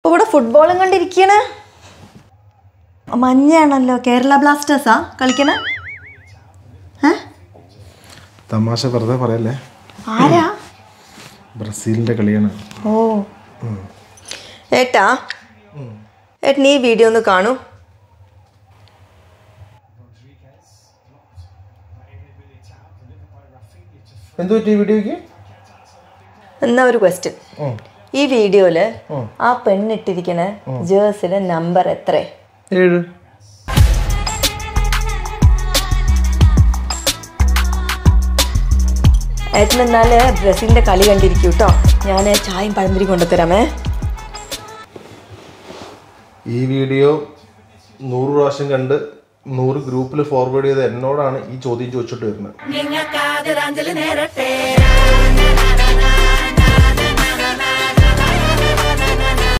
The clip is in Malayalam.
ഇവിടെ ഫുട്ബോളും കണ്ടിരിക്കണ മഞ്ഞയാണല്ലോ കേരള ബ്ലാസ്റ്റേഴ്സാ കളിക്കണ ഏ തമാശ വെറുതെ പറയല്ലേ ആരാ ബ്രസീലിന്റെ കളിയാണ് ഓ ഏട്ടാ ഏട്ടൻ ഈ വീഡിയോ ഒന്ന് കാണൂ എന്തു പറ്റി ഈ വീഡിയോക്ക് എന്നാ ഒരു ക്വസ്റ്റ്യൻ ഈ വീഡിയോയില് ആ പെണ്ണിട്ടിരിക്കണ ജേഴ്സിയുടെ നമ്പർ എത്ര ഏഴ് ഏട്ടൻ എന്നാല് ബ്രസീലിന്റെ കളി കണ്ടിരിക്കൂ കേട്ടോ ഞാൻ ചായയും പഴംപൊരി കൊണ്ടുതരാമേ ഈ വീഡിയോ നൂറ് പ്രാവശ്യം കണ്ട് നൂറ് ഗ്രൂപ്പിൽ ഫോർവേഡ് ചെയ്ത് എന്നോടാണ് ഈ ചോദ്യം ചോദിച്ചിട്ട് വരുന്നത് നിങ്ങൾക്കാതിരാഞ്ജലി നേരട്ടെ